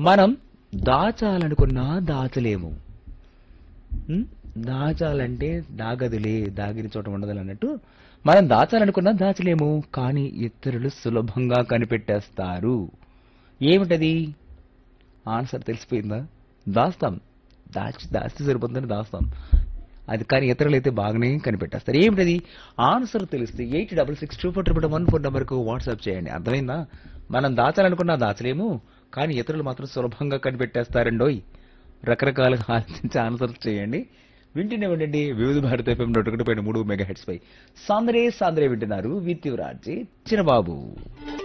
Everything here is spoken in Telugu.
మనం దాచాలనుకున్నా దాచలేము ఉం? దాచాలంటే దాగదులే దాగిన చోట ఉండదు అన్నట్టు మనం దాచాలనుకున్నా దాచలేము కానీ ఇతరులు సులభంగా కనిపెట్టేస్తారు ఏమిటది ఆన్సర్ తెలిసిపోయిందా దాస్తాం దాచి దాస్తే సరిపోతుందని దాస్తాం అది కానీ ఇతరులు అయితే బాగానే కనిపెట్టేస్తారు ఏమిటది ఆన్సర్ తెలిస్తే eight double six two four triple one four నెంబర్కు వాట్సాప్ చేయండి అర్థమైందా మనం దాచాలనుకున్నా దాచలేము కానీ ఇతరులు మాత్రం సులభంగా కనిపెట్టేస్తారండోయ్ రకరకాలుగా ఆలోచించి ఆన్సర్ చేయండి వింటూనే ఉండండి వివిధ భారత ఎఫ్ఎం నూట ఒకటి పైన మూడు మెగా హెడ్స్ పై సాంద్రే సాంద్రే వింటున్నారు విత్ యువరాజ్ చిన్నబాబు